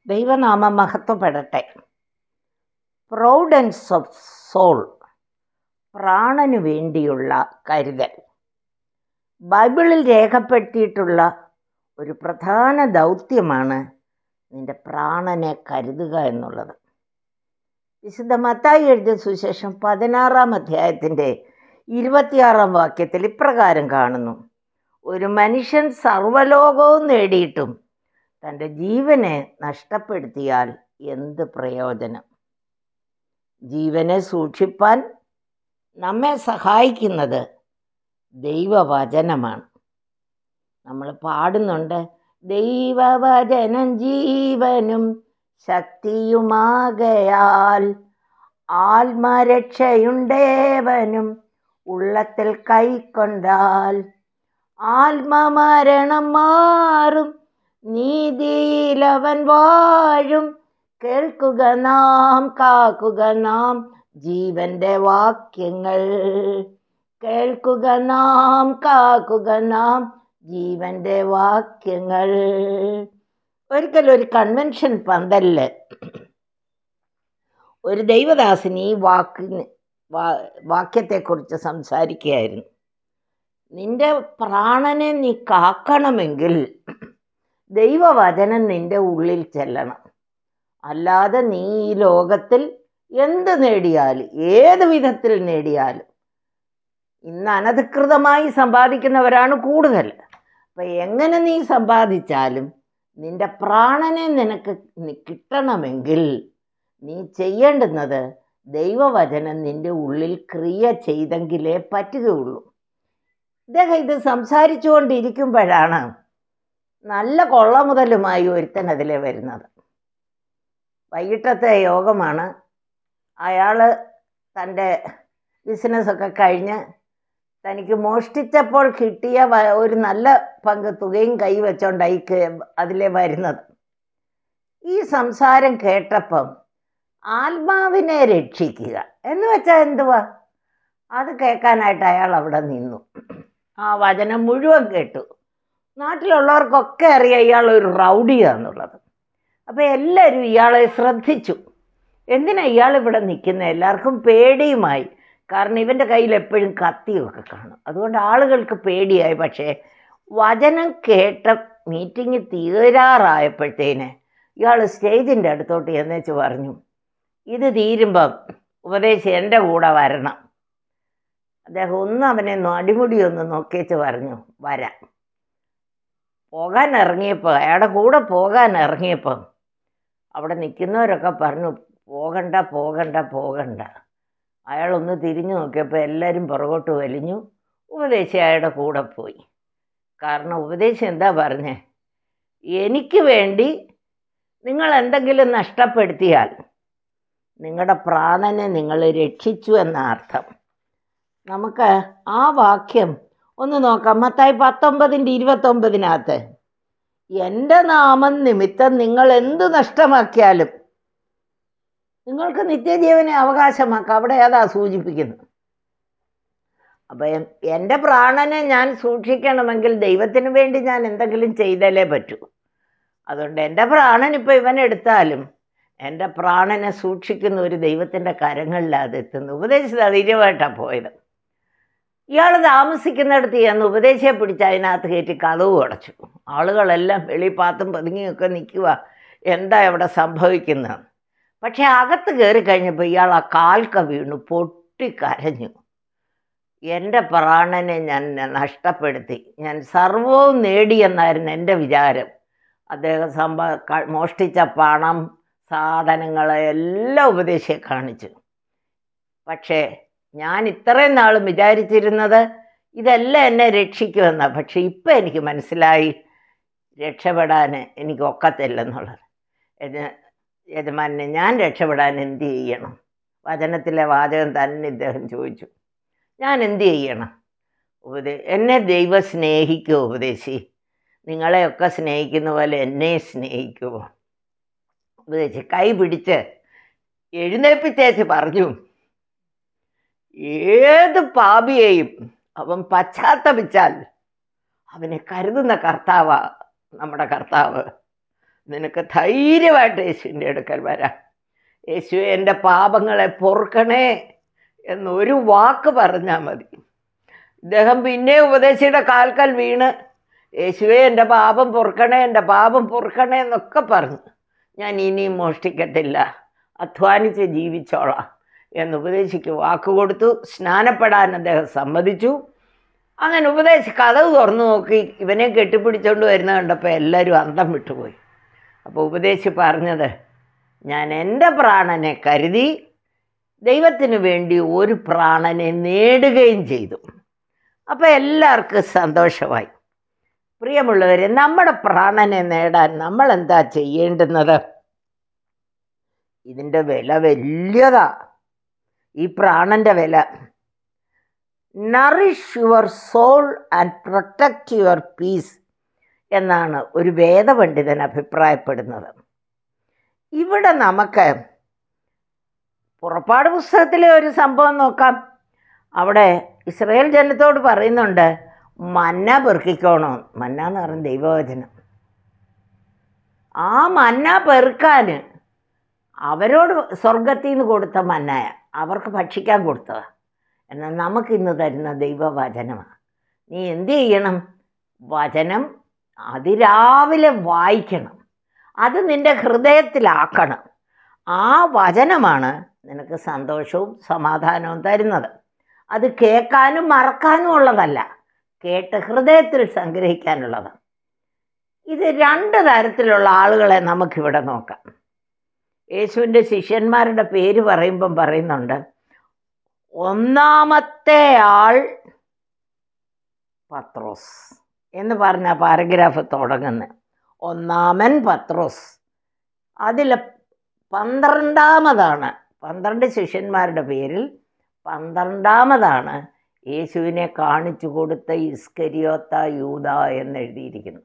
ദൈവനാമം മഹത്വപ്പെടട്ടെ പ്രൗഡൻസ് of soul പ്രാണനു വേണ്ടിയുള്ള കരുതൽ ബൈബിളിൽ രേഖപ്പെടുത്തിയിട്ടുള്ള ഒരു പ്രധാന ദൗത്യമാണ് നിന്റെ പ്രാണനെ കരുതുക എന്നുള്ളത് വിശുദ്ധ മത്തായി എഴുതിയ സുശേഷം പതിനാറാം അധ്യായത്തിൻ്റെ ഇരുപത്തിയാറാം വാക്യത്തിൽ ഇപ്രകാരം കാണുന്നു ഒരു മനുഷ്യൻ സർവ്വലോകവും നേടിയിട്ടും തൻ്റെ ജീവനെ നഷ്ടപ്പെടുത്തിയാൽ എന്ത് പ്രയോജനം ജീവനെ സൂക്ഷിപ്പാൻ നമ്മെ സഹായിക്കുന്നത് ദൈവവചനമാണ് നമ്മൾ പാടുന്നുണ്ട് ദൈവവചനം ജീവനും ശക്തിയുമാകയാൽ ആത്മരക്ഷയുണ്ടേവനും ഉള്ളത്തിൽ കൈക്കൊണ്ടാൽ ആത്മമരണം മാറും നീതിയിലവൻ വാഴും കേൾക്കുക നാം കാക്കുക നാം ജീവന്റെ വാക്യങ്ങൾ കേൾക്കുക നാം കാക്കുക നാം ജീവന്റെ വാക്യങ്ങൾ ഒരിക്കൽ ഒരു കൺവെൻഷൻ പന്തലില് ഒരു ദൈവദാസൻ ഈ വാക്കിന് വാക്യത്തെക്കുറിച്ച് സംസാരിക്കുകയായിരുന്നു നിന്റെ പ്രാണനെ നീ കാക്കണമെങ്കിൽ ദൈവവചനം നിന്റെ ഉള്ളിൽ ചെല്ലണം അല്ലാതെ നീ ഈ ലോകത്തിൽ എന്ത് നേടിയാലും ഏത് വിധത്തിൽ നേടിയാലും ഇന്ന് അനധികൃതമായി സമ്പാദിക്കുന്നവരാണ് കൂടുതൽ അപ്പം എങ്ങനെ നീ സമ്പാദിച്ചാലും നിന്റെ പ്രാണനെ നിനക്ക് കിട്ടണമെങ്കിൽ നീ ചെയ്യേണ്ടുന്നത് ദൈവവചനം നിന്റെ ഉള്ളിൽ ക്രിയ ചെയ്തെങ്കിലേ പറ്റുകയുള്ളൂ ഇദ്ദേഹം ഇത് സംസാരിച്ചുകൊണ്ടിരിക്കുമ്പോഴാണ് നല്ല കൊള്ള മുതലുമായി ഒരുത്തൻ അതിലെ വരുന്നത് വൈകിട്ടത്തെ യോഗമാണ് അയാൾ തൻ്റെ ബിസിനസ്സൊക്കെ കഴിഞ്ഞ് തനിക്ക് മോഷ്ടിച്ചപ്പോൾ കിട്ടിയ ഒരു നല്ല പങ്ക് തുകയും കൈവച്ചോണ്ടായി അതിലെ വരുന്നത് ഈ സംസാരം കേട്ടപ്പം ആത്മാവിനെ രക്ഷിക്കുക എന്ന് വെച്ചാൽ എന്തുവാ അത് കേൾക്കാനായിട്ട് അയാൾ അവിടെ നിന്നു ആ വചനം മുഴുവൻ കേട്ടു നാട്ടിലുള്ളവർക്കൊക്കെ അറിയാം ഇയാൾ ഒരു റൗഡിയാന്നുള്ളത് അപ്പോൾ എല്ലാവരും ഇയാളെ ശ്രദ്ധിച്ചു എന്തിനാ ഇയാൾ ഇവിടെ നിൽക്കുന്നത് എല്ലാവർക്കും പേടിയുമായി കാരണം ഇവൻ്റെ കയ്യിൽ എപ്പോഴും കത്തിയൊക്കെ കാണും അതുകൊണ്ട് ആളുകൾക്ക് പേടിയായി പക്ഷേ വചനം കേട്ട മീറ്റിംഗ് തീരാറായപ്പോഴത്തേന് ഇയാൾ സ്റ്റേജിൻ്റെ അടുത്തോട്ട് എന്നേച്ച് പറഞ്ഞു ഇത് തീരുമ്പം ഉപദേശം എൻ്റെ കൂടെ വരണം അദ്ദേഹം ഒന്ന് അവനെ അടിമുടി ഒന്ന് നോക്കിയേച്ച് പറഞ്ഞു വരാം പോകാൻ ഇറങ്ങിയപ്പോൾ അയാളുടെ കൂടെ പോകാൻ ഇറങ്ങിയപ്പം അവിടെ നിൽക്കുന്നവരൊക്കെ പറഞ്ഞു പോകണ്ട പോകണ്ട പോകണ്ട അയാളൊന്ന് തിരിഞ്ഞു നോക്കിയപ്പോൾ എല്ലാവരും പുറകോട്ട് വലിഞ്ഞു ഉപദേശം അയാളുടെ കൂടെ പോയി കാരണം ഉപദേശം എന്താ പറഞ്ഞേ എനിക്ക് വേണ്ടി നിങ്ങൾ എന്തെങ്കിലും നഷ്ടപ്പെടുത്തിയാൽ നിങ്ങളുടെ പ്രാണനെ നിങ്ങൾ രക്ഷിച്ചു എന്ന അർത്ഥം നമുക്ക് ആ വാക്യം ഒന്ന് നോക്കാം മത്തായി പത്തൊമ്പതിൻ്റെ ഇരുപത്തൊമ്പതിനകത്ത് എൻ്റെ നാമം നിമിത്തം നിങ്ങൾ എന്ത് നഷ്ടമാക്കിയാലും നിങ്ങൾക്ക് നിത്യജീവനെ അവകാശമാക്കാം അവിടെ അതാ സൂചിപ്പിക്കുന്നത് അപ്പം എൻ്റെ പ്രാണനെ ഞാൻ സൂക്ഷിക്കണമെങ്കിൽ ദൈവത്തിന് വേണ്ടി ഞാൻ എന്തെങ്കിലും ചെയ്താലേ പറ്റൂ അതുകൊണ്ട് എൻ്റെ പ്രാണൻ ഇപ്പോൾ ഇവനെടുത്താലും എൻ്റെ പ്രാണനെ സൂക്ഷിക്കുന്ന ഒരു ദൈവത്തിൻ്റെ കരങ്ങളിലാണ് അത് എത്തുന്നത് ഉപദേശിച്ചത് ധൈര്യമായിട്ടാണ് പോയത് ഇയാൾ താമസിക്കുന്നിടത്ത് ചെന്ന് ഉപദേശിയെ പിടിച്ച് അതിനകത്ത് കയറ്റി കഥവ് അടച്ചു ആളുകളെല്ലാം വെളിപ്പാത്തും പതുങ്ങിയൊക്കെ നിൽക്കുക എന്താ ഇവിടെ സംഭവിക്കുന്നത് പക്ഷേ അകത്ത് കയറി കഴിഞ്ഞപ്പോൾ ഇയാൾ ആ കാൽക്ക വീണു പൊട്ടിക്കരഞ്ഞു എൻ്റെ പ്രാണനെ ഞാൻ നഷ്ടപ്പെടുത്തി ഞാൻ സർവവും നേടിയെന്നായിരുന്നു എൻ്റെ വിചാരം അദ്ദേഹം സമ്പ മോഷ്ടിച്ച പണം സാധനങ്ങളെ എല്ലാം ഉപദേശിയെ കാണിച്ചു പക്ഷേ ഞാൻ ഇത്രയും നാളും വിചാരിച്ചിരുന്നത് ഇതെല്ലാം എന്നെ രക്ഷിക്കുമെന്നാണ് പക്ഷെ ഇപ്പം എനിക്ക് മനസ്സിലായി രക്ഷപ്പെടാൻ എനിക്ക് ഒക്കത്തില്ലെന്നുള്ളത് യജമാനെ ഞാൻ രക്ഷപ്പെടാൻ എന്ത് ചെയ്യണം വചനത്തിലെ വാചകം തന്നെ ഇദ്ദേഹം ചോദിച്ചു ഞാൻ എന്ത് ചെയ്യണം ഉപദേ എന്നെ ദൈവം സ്നേഹിക്കുമോ ഉപദേശി നിങ്ങളെയൊക്കെ സ്നേഹിക്കുന്ന പോലെ എന്നെ സ്നേഹിക്കുമോ ഉപദേശി കൈ പിടിച്ച് എഴുന്നേൽപ്പിച്ചേച്ച് പറഞ്ഞു ഏത് പാപിയെയും അവൻ പശ്ചാത്തപിച്ചാൽ അവനെ കരുതുന്ന കർത്താവ നമ്മുടെ കർത്താവ് നിനക്ക് ധൈര്യമായിട്ട് യേശുവിൻ്റെ അടുക്കൽ വരാം യേശു എൻ്റെ പാപങ്ങളെ പൊറുക്കണേ എന്നൊരു വാക്ക് പറഞ്ഞാൽ മതി ഇദ്ദേഹം പിന്നെ ഉപദേശിയുടെ കാൽക്കൽ വീണ് യേശുവെ എൻ്റെ പാപം പൊറുക്കണേ എൻ്റെ പാപം പൊറുക്കണേ എന്നൊക്കെ പറഞ്ഞു ഞാൻ ഇനിയും മോഷ്ടിക്കത്തില്ല അധ്വാനിച്ച് ജീവിച്ചോളാം എന്ന് ഉപദേശിക്ക് വാക്ക് കൊടുത്തു സ്നാനപ്പെടാൻ അദ്ദേഹം സമ്മതിച്ചു അങ്ങനെ ഉപദേശി കഥവ് തുറന്നു നോക്കി ഇവനെ കെട്ടിപ്പിടിച്ചുകൊണ്ട് വരുന്ന കണ്ടപ്പോൾ എല്ലാവരും അന്തം വിട്ടുപോയി അപ്പോൾ ഉപദേശി പറഞ്ഞത് ഞാൻ എൻ്റെ പ്രാണനെ കരുതി ദൈവത്തിന് വേണ്ടി ഒരു പ്രാണനെ നേടുകയും ചെയ്തു അപ്പോൾ എല്ലാവർക്കും സന്തോഷമായി പ്രിയമുള്ളവരെ നമ്മുടെ പ്രാണനെ നേടാൻ നമ്മൾ എന്താ ചെയ്യേണ്ടുന്നത് ഇതിൻ്റെ വില വലിയതാ ഈ പ്രാണൻ്റെ വില nourish your soul and protect your peace എന്നാണ് ഒരു വേദപണ്ഡിതൻ അഭിപ്രായപ്പെടുന്നത് ഇവിടെ നമുക്ക് പുറപ്പാട് പുസ്തകത്തിലെ ഒരു സംഭവം നോക്കാം അവിടെ ഇസ്രയേൽ ജനത്തോട് പറയുന്നുണ്ട് മന്ന പെറുക്കിക്കോണോ മന്ന എന്ന് പറയുന്നത് ദൈവവചനം ആ മന്ന പെറുക്കാൻ അവരോട് സ്വർഗത്തിൽ നിന്ന് കൊടുത്ത മന്നായ അവർക്ക് ഭക്ഷിക്കാൻ കൊടുത്തതാണ് എന്നാൽ നമുക്കിന്ന് തരുന്ന ദൈവവചനമാണ് നീ എന്ത് ചെയ്യണം വചനം അതിരാവിലെ വായിക്കണം അത് നിൻ്റെ ഹൃദയത്തിലാക്കണം ആ വചനമാണ് നിനക്ക് സന്തോഷവും സമാധാനവും തരുന്നത് അത് കേൾക്കാനും മറക്കാനും ഉള്ളതല്ല കേട്ട് ഹൃദയത്തിൽ സംഗ്രഹിക്കാനുള്ളതാണ് ഇത് രണ്ട് തരത്തിലുള്ള ആളുകളെ നമുക്കിവിടെ നോക്കാം യേശുവിൻ്റെ ശിഷ്യന്മാരുടെ പേര് പറയുമ്പം പറയുന്നുണ്ട് ഒന്നാമത്തെ ആൾ പത്രോസ് എന്ന് പറഞ്ഞ പാരഗ്രാഫ് തുടങ്ങുന്നത് ഒന്നാമൻ പത്രോസ് അതിൽ പന്ത്രണ്ടാമതാണ് പന്ത്രണ്ട് ശിഷ്യന്മാരുടെ പേരിൽ പന്ത്രണ്ടാമതാണ് യേശുവിനെ കാണിച്ചു കൊടുത്ത ഇസ്കരിയോത്ത യൂത എന്നെഴുതിയിരിക്കുന്നു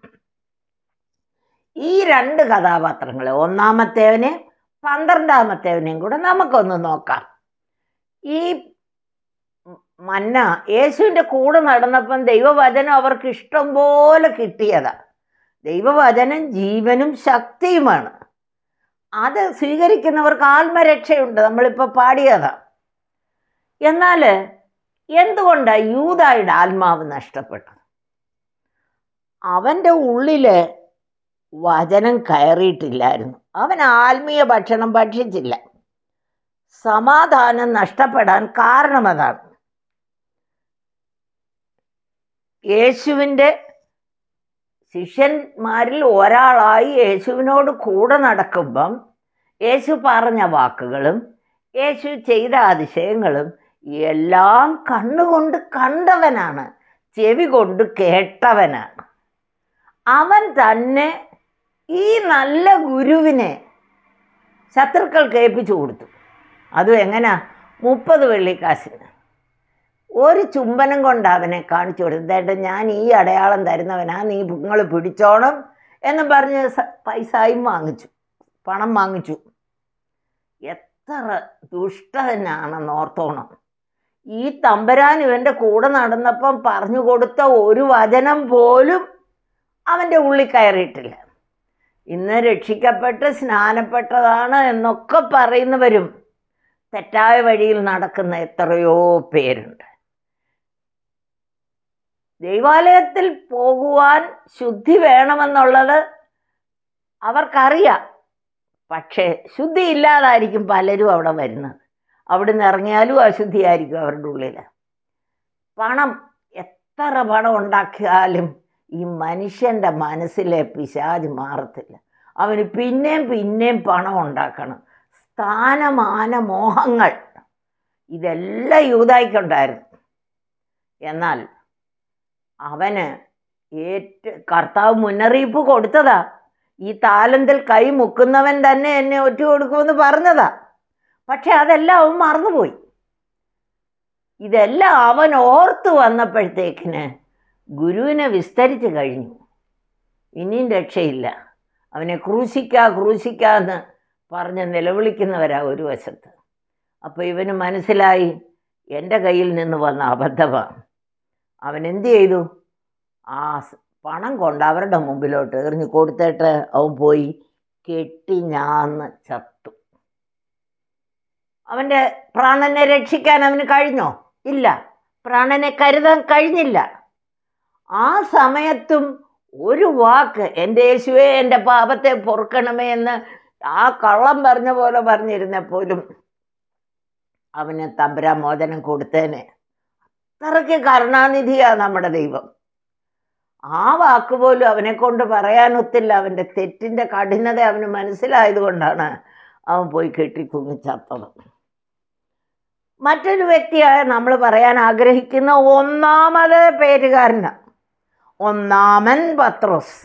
ഈ രണ്ട് കഥാപാത്രങ്ങളെ ഒന്നാമത്തേവനെ പന്ത്രണ്ടാമത്തേവനെയും കൂടെ നമുക്കൊന്ന് നോക്കാം ഈ മന്ന യേശുവിൻ്റെ കൂടെ നടന്നപ്പം ദൈവവചനം അവർക്ക് ഇഷ്ടം പോലെ കിട്ടിയതാ ദൈവവചനം ജീവനും ശക്തിയുമാണ് അത് സ്വീകരിക്കുന്നവർക്ക് ആത്മരക്ഷയുണ്ട് നമ്മളിപ്പോൾ പാടിയതാ എന്നാൽ എന്തുകൊണ്ടാണ് യൂതായുടെ ആത്മാവ് നഷ്ടപ്പെട്ടത് അവൻ്റെ ഉള്ളിൽ വചനം കയറിയിട്ടില്ലായിരുന്നു അവൻ ആത്മീയ ഭക്ഷണം ഭക്ഷിച്ചില്ല സമാധാനം നഷ്ടപ്പെടാൻ കാരണം അതാണ് യേശുവിൻ്റെ ശിഷ്യന്മാരിൽ ഒരാളായി യേശുവിനോട് കൂടെ നടക്കുമ്പം യേശു പറഞ്ഞ വാക്കുകളും യേശു ചെയ്ത അതിശയങ്ങളും എല്ലാം കണ്ണുകൊണ്ട് കണ്ടവനാണ് ചെവി കൊണ്ട് കേട്ടവനാണ് അവൻ തന്നെ ഈ നല്ല ഗുരുവിനെ ശത്രുക്കൾക്ക് ഏൽപ്പിച്ചു കൊടുത്തു അതും എങ്ങനാ മുപ്പത് വെള്ളിക്കാശിന് ഒരു ചുംബനം കൊണ്ട് അവനെ കാണിച്ചു കൊടുത്തേട്ട് ഞാൻ ഈ അടയാളം തരുന്നവനാ നീ നിങ്ങൾ പിടിച്ചോണം എന്ന് പറഞ്ഞ് സ- പൈസയും വാങ്ങിച്ചു പണം വാങ്ങിച്ചു എത്ര ദുഷ്ടനാണെന്ന് ഓർത്തോണം ഈ തമ്പരാൻ ഇവൻ്റെ കൂടെ നടന്നപ്പം പറഞ്ഞു കൊടുത്ത ഒരു വചനം പോലും അവൻ്റെ ഉള്ളിൽ കയറിയിട്ടില്ല ഇന്ന് രക്ഷിക്കപ്പെട്ട് സ്നാനപ്പെട്ടതാണ് എന്നൊക്കെ പറയുന്നവരും തെറ്റായ വഴിയിൽ നടക്കുന്ന എത്രയോ പേരുണ്ട് ദൈവാലയത്തിൽ പോകുവാൻ ശുദ്ധി വേണമെന്നുള്ളത് അവർക്കറിയാം പക്ഷേ ശുദ്ധി ഇല്ലാതായിരിക്കും പലരും അവിടെ വരുന്നത് അവിടുന്ന് ഇറങ്ങിയാലും അശുദ്ധിയായിരിക്കും അവരുടെ ഉള്ളിൽ പണം എത്ര പണം ഉണ്ടാക്കിയാലും ഈ മനുഷ്യൻ്റെ മനസ്സിലെ പിശാജ് മാറത്തില്ല അവന് പിന്നെയും പിന്നെയും പണം ഉണ്ടാക്കണം സ്ഥാനമാന മോഹങ്ങൾ ഇതെല്ലാം യൂതായിക്കുണ്ടായിരുന്നു എന്നാൽ അവന് ഏറ്റ് കർത്താവ് മുന്നറിയിപ്പ് കൊടുത്തതാ ഈ താലന്തിൽ കൈ മുക്കുന്നവൻ തന്നെ എന്നെ ഒറ്റ കൊടുക്കുമെന്ന് പറഞ്ഞതാ പക്ഷെ അതെല്ലാം അവൻ മറന്നുപോയി ഇതെല്ലാം അവൻ ഓർത്തു വന്നപ്പോഴത്തേക്കിന് ഗുരുവിനെ വിസ്തരിച്ച് കഴിഞ്ഞു ഇനിയും രക്ഷയില്ല അവനെ ക്രൂശിക്ക ക്രൂശിക്കാന്ന് പറഞ്ഞ് നിലവിളിക്കുന്നവരാ ഒരു വശത്ത് അപ്പോൾ ഇവന് മനസ്സിലായി എൻ്റെ കയ്യിൽ നിന്ന് വന്ന അബദ്ധമാണ് അവൻ എന്ത് ചെയ്തു ആ സ് പണം കൊണ്ട് അവരുടെ മുമ്പിലോട്ട് എറിഞ്ഞു കൊടുത്തിട്ട് അവൻ പോയി കെട്ടി ഞാന്ന് ചത്തു അവൻ്റെ പ്രാണനെ രക്ഷിക്കാൻ അവന് കഴിഞ്ഞോ ഇല്ല പ്രാണനെ കരുതാൻ കഴിഞ്ഞില്ല ആ സമയത്തും ഒരു വാക്ക് എൻ്റെ യേശുവേ എൻ്റെ പാപത്തെ പൊറുക്കണമേ എന്ന് ആ കള്ളം പറഞ്ഞ പോലെ പറഞ്ഞിരുന്നപ്പോലും അവന് തമ്പുരാ മോചനം കൊടുത്തേനെ അത്രയ്ക്ക് കരുണാനിധിയാ നമ്മുടെ ദൈവം ആ വാക്ക് പോലും അവനെ കൊണ്ട് പറയാനൊത്തില്ല അവൻ്റെ തെറ്റിൻ്റെ കഠിനത അവന് മനസ്സിലായത് കൊണ്ടാണ് അവൻ പോയി കെട്ടി തൂങ്ങി ചത്തത് മറ്റൊരു വ്യക്തിയായ നമ്മൾ പറയാൻ ആഗ്രഹിക്കുന്ന ഒന്നാമത് പേരുകാരനാണ് ഒന്നാമൻ പത്രോസ്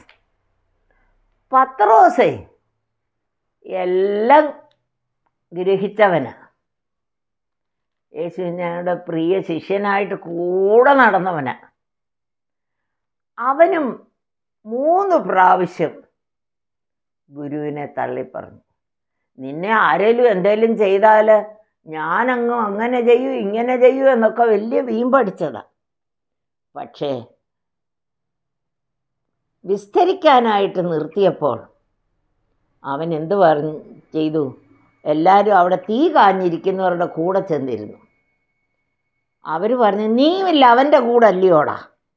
പത്രോസേ എല്ലാം ഗ്രഹിച്ചവനാ യേശുവിനയുടെ പ്രിയ ശിഷ്യനായിട്ട് കൂടെ നടന്നവനാ അവനും മൂന്ന് പ്രാവശ്യം ഗുരുവിനെ തള്ളിപ്പറഞ്ഞു നിന്നെ ആരേലും എന്തേലും ചെയ്താൽ ഞാനങ്ങ് അങ്ങനെ ചെയ്യൂ ഇങ്ങനെ ചെയ്യൂ എന്നൊക്കെ വലിയ വീമ്പടിച്ചതാ പക്ഷേ വിസ്തരിക്കാനായിട്ട് നിർത്തിയപ്പോൾ അവൻ എന്ത് പറഞ്ഞു ചെയ്തു എല്ലാവരും അവിടെ തീ കാഞ്ഞിരിക്കുന്നവരുടെ കൂടെ ചെന്നിരുന്നു അവർ പറഞ്ഞു നീയുമില്ല അവൻ്റെ കൂടെ അല്ലയോടാ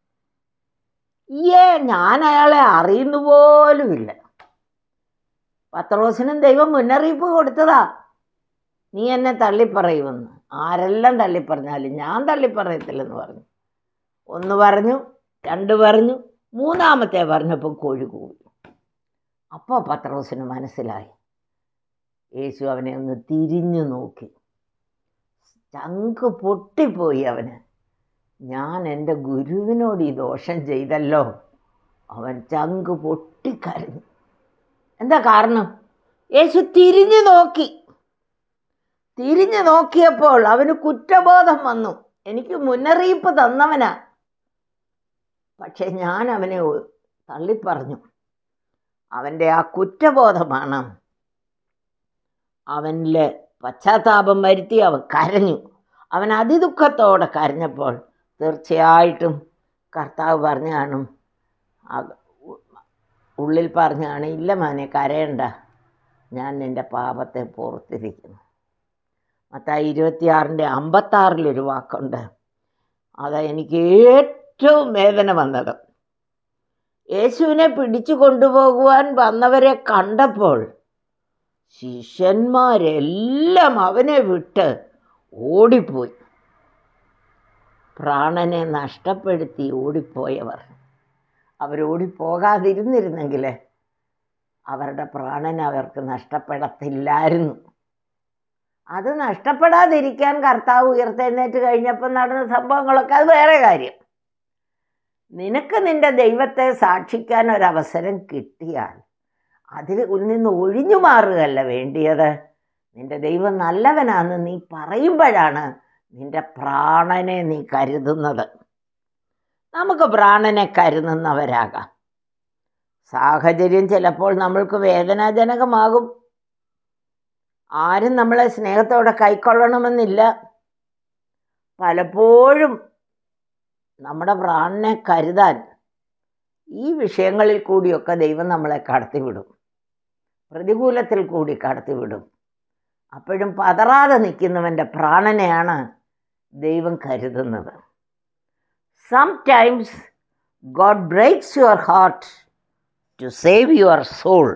ഏ ഞാൻ അയാളെ അറിയുന്നു പോലുമില്ല പത്രോസിനും ദൈവം മുന്നറിയിപ്പ് കൊടുത്തതാ നീ എന്നെ തള്ളിപ്പറയുമെന്ന് ആരെല്ലാം തള്ളിപ്പറഞ്ഞാലും ഞാൻ തള്ളിപ്പറയത്തില്ലെന്ന് പറഞ്ഞു ഒന്ന് പറഞ്ഞു രണ്ട് പറഞ്ഞു മൂന്നാമത്തെ പറഞ്ഞപ്പോൾ കോഴി കൂവി അപ്പോൾ പത്രോസിന് മനസ്സിലായി യേശു അവനെ ഒന്ന് തിരിഞ്ഞു നോക്കി ചങ്ക് പൊട്ടിപ്പോയി അവന് ഞാൻ എൻ്റെ ഗുരുവിനോട് ഈ ദോഷം ചെയ്തല്ലോ അവൻ ചങ്ക് പൊട്ടിക്കരഞ്ഞു എന്താ കാരണം യേശു തിരിഞ്ഞു നോക്കി തിരിഞ്ഞു നോക്കിയപ്പോൾ അവന് കുറ്റബോധം വന്നു എനിക്ക് മുന്നറിയിപ്പ് തന്നവനാ പക്ഷെ ഞാൻ അവനെ ഒ- തള്ളിപ്പറഞ്ഞു അവൻ്റെ ആ കുറ്റബോധമാണ് അവനിൽ പശ്ചാത്താപം വരുത്തി അവൻ കരഞ്ഞു അവൻ അതിദുഃഖത്തോടെ കരഞ്ഞപ്പോൾ തീർച്ചയായിട്ടും കർത്താവ് പറഞ്ഞു കാണും ആ- ഉ- ഉള്ളിൽ പറഞ്ഞു കാണും ഇല്ല മോനെ കരയണ്ട ഞാൻ നിൻ്റെ പാപത്തെ പുറത്തിരിക്കുന്നു മത്തായി ഇരുപത്തിയാറിൻ്റെ അമ്പത്താറിലൊരു വാക്കുണ്ട് അത് എനിക്ക് ഏറ്റവും വേദന വന്നത് യേശുവിനെ പിടിച്ചു കൊണ്ടുപോകുവാൻ വന്നവരെ കണ്ടപ്പോൾ ശിഷ്യന്മാരെല്ലാം അവനെ വിട്ട് ഓടിപ്പോയി പ്രാണനെ നഷ്ടപ്പെടുത്തി ഓടിപ്പോയവർ അവരോടിപ്പോകാതിരുന്നിരുന്നെങ്കിൽ അവരുടെ പ്രാണൻ അവർക്ക് നഷ്ടപ്പെടത്തില്ലായിരുന്നു അത് നഷ്ടപ്പെടാതിരിക്കാൻ കർത്താവ് ഉയർത്തെഴുന്നേറ്റ് കഴിഞ്ഞപ്പോൾ നടന്ന സംഭവങ്ങളൊക്കെ അത് വേറെ കാര്യം നിനക്ക് നിന്റെ ദൈവത്തെ സാക്ഷിക്കാൻ ഒരവസരം കിട്ടിയാൽ അതിൽ നിന്ന് ഒഴിഞ്ഞു മാറുകയല്ല വേണ്ടിയത് നിന്റെ ദൈവം നല്ലവനാന്ന് നീ പറയുമ്പോഴാണ് നിന്റെ പ്രാണനെ നീ കരുതുന്നത് നമുക്ക് പ്രാണനെ കരുതുന്നവരാകാം സാഹചര്യം ചിലപ്പോൾ നമ്മൾക്ക് വേദനാജനകമാകും ആരും നമ്മളെ സ്നേഹത്തോടെ കൈക്കൊള്ളണമെന്നില്ല പലപ്പോഴും നമ്മുടെ പ്രാണനെ കരുതാൻ ഈ വിഷയങ്ങളിൽ കൂടിയൊക്കെ ദൈവം നമ്മളെ കടത്തിവിടും പ്രതികൂലത്തിൽ കൂടി കടത്തിവിടും അപ്പോഴും പതറാതെ നിൽക്കുന്നവൻ്റെ പ്രാണനെയാണ് ദൈവം കരുതുന്നത് sometimes God breaks your heart to save your soul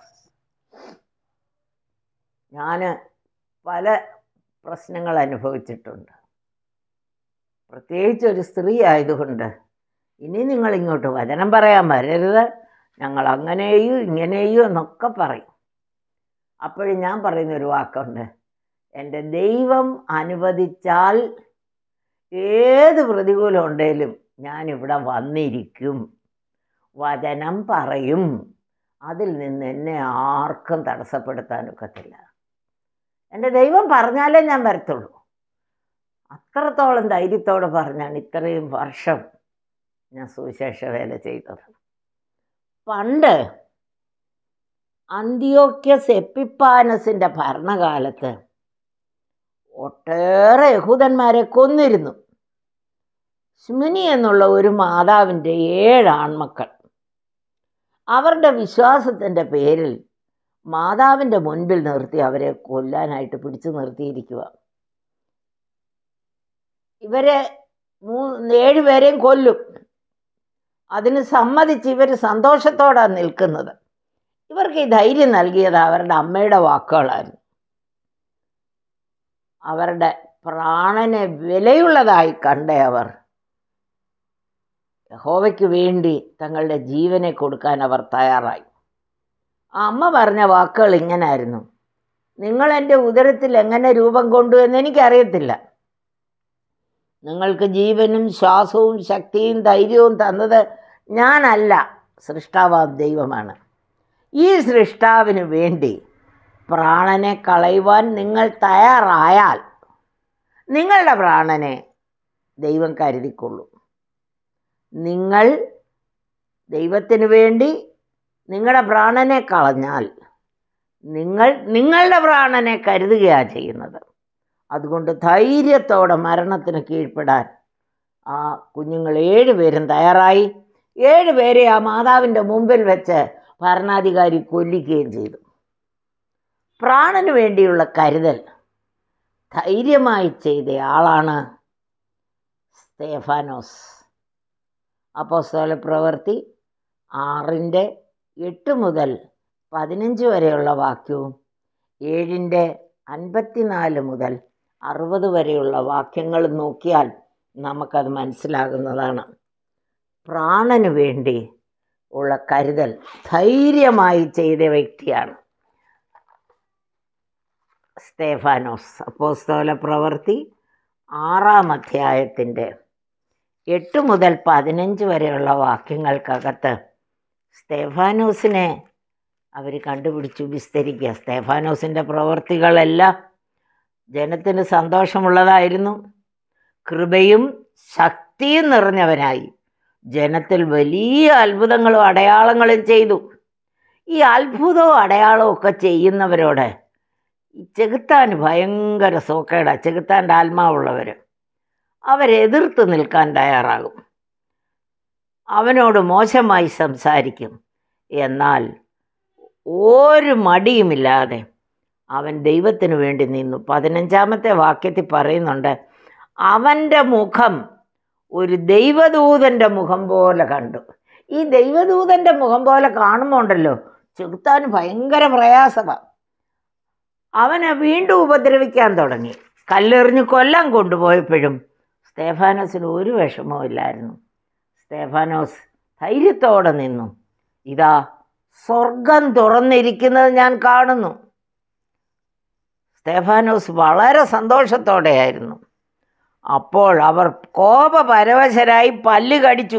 ഞാൻ പല പ്രശ്നങ്ങൾ അനുഭവിച്ചിട്ടുണ്ട് പ്രത്യേകിച്ച് ഒരു സ്ത്രീ ആയതുകൊണ്ട് ഇനി നിങ്ങൾ ഇങ്ങോട്ട് വചനം പറയാൻ വരരുത് ഞങ്ങൾ അങ്ങനെയും ഇങ്ങനെയും എന്നൊക്കെ പറയും അപ്പോഴും ഞാൻ പറയുന്ന ഒരു വാക്കുണ്ട് എൻ്റെ ദൈവം അനുവദിച്ചാൽ ഏത് പ്രതികൂലം ഉണ്ടെങ്കിലും ഞാനിവിടെ വന്നിരിക്കും വചനം പറയും അതിൽ നിന്ന് എന്നെ ആർക്കും തടസ്സപ്പെടുത്താനൊക്കത്തില്ല എൻ്റെ ദൈവം പറഞ്ഞാലേ ഞാൻ വരത്തുള്ളൂ അത്രത്തോളം ധൈര്യത്തോടെ പറഞ്ഞാണ് ഇത്രയും വർഷം ഞാൻ സുവിശേഷ വേല ചെയ്തത് പണ്ട് അന്ത്യോക്യസ് എപ്പിപ്പാനസിൻ്റെ ഭരണകാലത്ത് ഒട്ടേറെ യഹൂദന്മാരെ കൊന്നിരുന്നു സ്മിനി എന്നുള്ള ഒരു മാതാവിൻ്റെ ഏഴ് ആൺമക്കൾ അവരുടെ വിശ്വാസത്തിൻ്റെ പേരിൽ മാതാവിൻ്റെ മുൻപിൽ നിർത്തി അവരെ കൊല്ലാനായിട്ട് പിടിച്ചു നിർത്തിയിരിക്കുക ഇവരെ മൂ ഏഴുപേരെയും കൊല്ലും അതിന് സമ്മതിച്ച് ഇവർ സന്തോഷത്തോടാണ് നിൽക്കുന്നത് ഇവർക്ക് ഈ ധൈര്യം നൽകിയത് അവരുടെ അമ്മയുടെ വാക്കുകളായിരുന്നു അവരുടെ പ്രാണനെ വിലയുള്ളതായി കണ്ട അവർ യഹോവയ്ക്ക് വേണ്ടി തങ്ങളുടെ ജീവനെ കൊടുക്കാൻ അവർ തയ്യാറായി ആ അമ്മ പറഞ്ഞ വാക്കുകൾ ഇങ്ങനായിരുന്നു നിങ്ങൾ എൻ്റെ ഉദരത്തിൽ എങ്ങനെ രൂപം കൊണ്ടു എന്ന് എനിക്കറിയത്തില്ല നിങ്ങൾക്ക് ജീവനും ശ്വാസവും ശക്തിയും ധൈര്യവും തന്നത് ഞാനല്ല സൃഷ്ടാവാം ദൈവമാണ് ഈ സൃഷ്ടാവിന് വേണ്ടി പ്രാണനെ കളയുവാൻ നിങ്ങൾ തയ്യാറായാൽ നിങ്ങളുടെ പ്രാണനെ ദൈവം കരുതിക്കൊള്ളും നിങ്ങൾ ദൈവത്തിന് വേണ്ടി നിങ്ങളുടെ പ്രാണനെ കളഞ്ഞാൽ നിങ്ങൾ നിങ്ങളുടെ പ്രാണനെ കരുതുകയാണ് ചെയ്യുന്നത് അതുകൊണ്ട് ധൈര്യത്തോടെ മരണത്തിന് കീഴ്പ്പെടാൻ ആ കുഞ്ഞുങ്ങൾ ഏഴുപേരും തയ്യാറായി ഏഴുപേരെ ആ മാതാവിൻ്റെ മുമ്പിൽ വെച്ച് ഭരണാധികാരി കൊല്ലിക്കുകയും ചെയ്തു പ്രാണന് വേണ്ടിയുള്ള കരുതൽ ധൈര്യമായി ചെയ്ത ആളാണ് സ്തേഫാനോസ് അപ്പോസ്തല പ്രവൃത്തി ആറിൻ്റെ എട്ട് മുതൽ പതിനഞ്ച് വരെയുള്ള വാക്യവും ഏഴിൻ്റെ അൻപത്തിനാല് മുതൽ അറുപത് വരെയുള്ള വാക്യങ്ങൾ നോക്കിയാൽ നമുക്കത് മനസ്സിലാകുന്നതാണ് പ്രാണന് വേണ്ടി ഉള്ള കരുതൽ ധൈര്യമായി ചെയ്ത വ്യക്തിയാണ് സ്തേഫാനോസ് അപ്പോസ്തോല പ്രവൃത്തി ആറാം അധ്യായത്തിൻ്റെ എട്ട് മുതൽ പതിനഞ്ച് വരെയുള്ള വാക്യങ്ങൾക്കകത്ത് സ്തേഫാനോസിനെ അവർ കണ്ടുപിടിച്ചു വിസ്തരിക്കുക സ്തേഫാനോസിൻ്റെ പ്രവൃത്തികളെല്ലാം ജനത്തിന് സന്തോഷമുള്ളതായിരുന്നു കൃപയും ശക്തിയും നിറഞ്ഞവനായി ജനത്തിൽ വലിയ അത്ഭുതങ്ങളും അടയാളങ്ങളും ചെയ്തു ഈ അത്ഭുതവും അടയാളവും ഒക്കെ ചെയ്യുന്നവരോട് ഈ ചെകുത്താൻ ഭയങ്കര സോക്കേടാ ചെകുത്താൻ്റെ ആത്മാവുള്ളവർ അവരെതിർത്ത് നിൽക്കാൻ തയ്യാറാകും അവനോട് മോശമായി സംസാരിക്കും എന്നാൽ ഒരു മടിയുമില്ലാതെ അവൻ ദൈവത്തിന് വേണ്ടി നിന്നു പതിനഞ്ചാമത്തെ വാക്യത്തിൽ പറയുന്നുണ്ട് അവൻ്റെ മുഖം ഒരു ദൈവദൂതൻ്റെ മുഖം പോലെ കണ്ടു ഈ ദൈവദൂതൻ്റെ മുഖം പോലെ കാണുമ്പോൾ ഉണ്ടല്ലോ ചെകുത്താൻ ഭയങ്കര പ്രയാസമാണ് അവനെ വീണ്ടും ഉപദ്രവിക്കാൻ തുടങ്ങി കല്ലെറിഞ്ഞ് കൊല്ലാൻ കൊണ്ടുപോയപ്പോഴും സ്തേഫാനോസിന് ഒരു വിഷമവും ഇല്ലായിരുന്നു സ്തേഫാനോസ് ധൈര്യത്തോടെ നിന്നു ഇതാ സ്വർഗം തുറന്നിരിക്കുന്നത് ഞാൻ കാണുന്നു സ്തേഫാനോസ് വളരെ സന്തോഷത്തോടെയായിരുന്നു അപ്പോൾ അവർ കോപപരവശരായി പല്ല് കടിച്ചു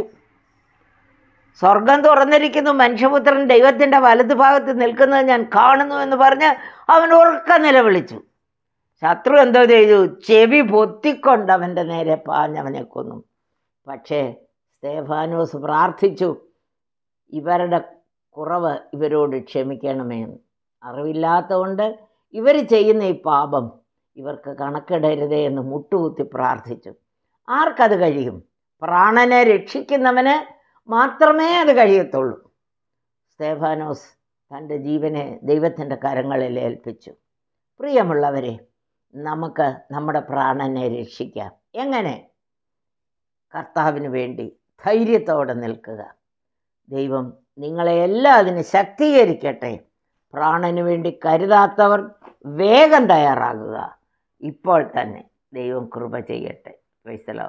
സ്വർഗം തുറന്നിരിക്കുന്നു മനുഷ്യപുത്രൻ ദൈവത്തിൻ്റെ വലതുഭാഗത്ത് നിൽക്കുന്നത് ഞാൻ കാണുന്നു എന്ന് പറഞ്ഞ് അവൻ ഉറക്ക നിലവിളിച്ചു ശത്രു എന്തോ ചെയ്തു ചെവി പൊത്തിക്കൊണ്ട് അവൻ്റെ നേരെ പാഞ്ഞവനെ കൊന്നു പക്ഷേ സ്തേഫാനോസ് പ്രാർത്ഥിച്ചു ഇവരുടെ കുറവ് ഇവരോട് ക്ഷമിക്കണമേ എന്ന് അറിവില്ലാത്തതുകൊണ്ട് ഇവർ ചെയ്യുന്ന ഈ പാപം ഇവർക്ക് കണക്കിടരുതേ എന്ന് മുട്ടുകുത്തി പ്രാർത്ഥിച്ചു ആർക്കത് കഴിയും പ്രാണനെ രക്ഷിക്കുന്നവന് മാത്രമേ അത് കഴിയത്തുള്ളൂ സ്തേഫാനോസ് തൻ്റെ ജീവനെ ദൈവത്തിൻ്റെ കരങ്ങളിൽ ഏൽപ്പിച്ചു പ്രിയമുള്ളവരെ നമുക്ക് നമ്മുടെ പ്രാണനെ രക്ഷിക്കാം എങ്ങനെ കർത്താവിന് വേണ്ടി ധൈര്യത്തോടെ നിൽക്കുക ദൈവം നിങ്ങളെ എല്ലാം അതിന് ശക്തീകരിക്കട്ടെ പ്രാണന് വേണ്ടി കരുതാത്തവർ വേഗം തയ്യാറാകുക ഇപ്പോൾ തന്നെ ദൈവം കൃപ ചെയ്യട്ടെ വൈസലോ